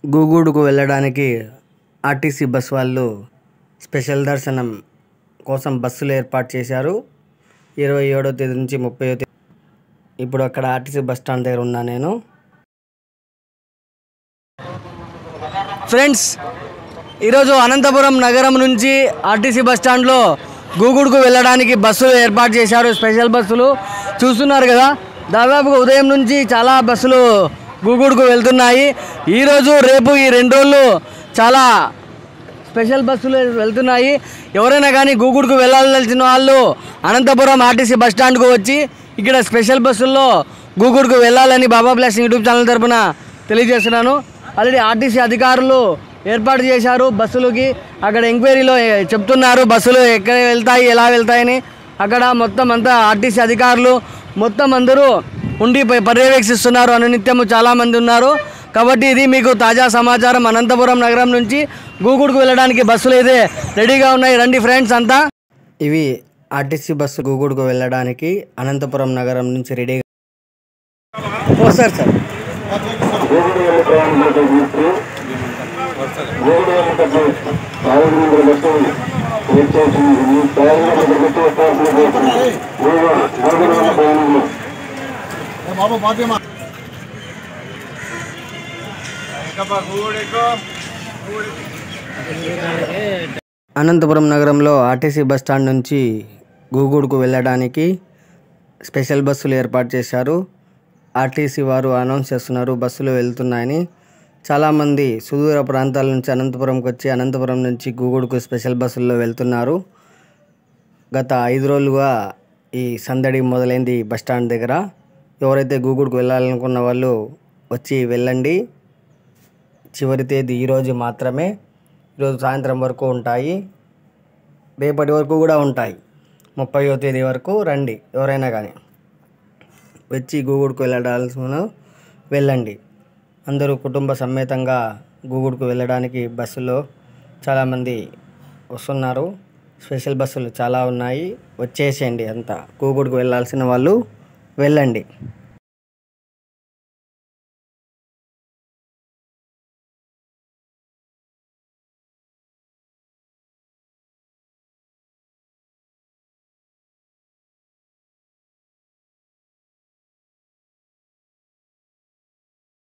గూగూడుకు వెళ్ళడానికి RTC bus వాళ్ళు special దర్శనం కోసం బస్సులు ఏర్పాటు చేశారు ఇరవై ఏడో తేదీ నుంచి ముప్పై తేదీ ఇప్పుడు అక్కడ ఆర్టీసీ బస్ స్టాండ్ దగ్గర ఉన్నా నేను ఫ్రెండ్స్ ఈరోజు అనంతపురం నగరం నుంచి ఆర్టీసీ బస్ స్టాండ్లో గూగుడుకు వెళ్ళడానికి బస్సులు ఏర్పాటు చేశారు స్పెషల్ బస్సులు చూస్తున్నారు కదా దాదాపుగా ఉదయం నుంచి చాలా బస్సులు గూగుడుకు వెళ్తున్నాయి ఈరోజు రేపు ఈ రెండు రోజులు చాలా స్పెషల్ బస్సులు వెళ్తున్నాయి ఎవరైనా కానీ గూగుడుకు వెళ్ళాల్సిన వాళ్ళు అనంతపురం ఆర్టీసీ బస్ స్టాండ్కు వచ్చి ఇక్కడ స్పెషల్ బస్సుల్లో గూగుడుకు వెళ్ళాలని బాబా ప్లాస్ యూట్యూబ్ ఛానల్ తరపున తెలియజేస్తున్నాను ఆల్రెడీ ఆర్టీసీ అధికారులు ఏర్పాటు చేశారు బస్సులకి అక్కడ ఎంక్వైరీలో ఏ- చెప్తున్నారు బస్సులు ఎక్కడ వెళ్తాయి ఎలా వెళ్తాయని అక్కడ మొత్తం అంతా ఆర్టీసీ అధికారులు మొత్తం అందరూ ఉండి ప- పర్యవేక్షిస్తున్నారు అనునిత్యము చాలామంది ఉన్నారు కాబట్టి ఇది మీకు తాజా సమాచారం అనంతపురం నగరం నుంచి గూగుడుకు వెళ్ళడానికి బస్సులు అయితే రెడీగా ఉన్నాయి రండి ఫ్రెండ్స్ అంతా ఇవి ఆర్టీసీ బస్సు గూగుడుకు వెళ్ళడానికి అనంతపురం నగరం నుంచి రెడీగా వస్తారు సార్ బాబు ఫాతిమా అనంతపురం నగరంలో ఆర్టీసీ బస్ స్టాండ్ నుంచి గూగూడుకు వెళ్ళడానికి స్పెషల్ బస్సులు ఏర్పాటు చేశారు ఆర్టీసీ వారు అనౌన్స్ చేస్తున్నారు బస్సులు వెళ్తున్నాయని చాలామంది సుదూర ప్రాంతాల నుంచి అనంతపురంకి వచ్చి అనంతపురం నుంచి గూగూడుకు స్పెషల్ బస్సుల్లో వెళ్తున్నారు గత ఐదు రోజులుగా ఈ సందడి మొదలైంది బస్ స్టాండ్ దగ్గర ఎవరైతే గూగుడుకు వెళ్ళాలనుకున్న వాళ్ళు వచ్చి వెళ్ళండి చివరి తేదీ ఈరోజు మాత్రమే ఈరోజు సాయంత్రం వరకు ఉంటాయి రేపటి వరకు కూడా ఉంటాయి ముప్పయో తేదీ వరకు రండి ఎవరైనా కానీ వచ్చి గూగుడుకు వెళ్ళడాల్సిన వెళ్ళండి అందరూ కుటుంబ సమేతంగా గూగుడుకు వెళ్ళడానికి బస్సులో చాలామంది వస్తున్నారు స్పెషల్ బస్సులు చాలా ఉన్నాయి వచ్చేసేయండి అంతా గూగుడుకు వెళ్ళాల్సిన వాళ్ళు వెళ్ళండి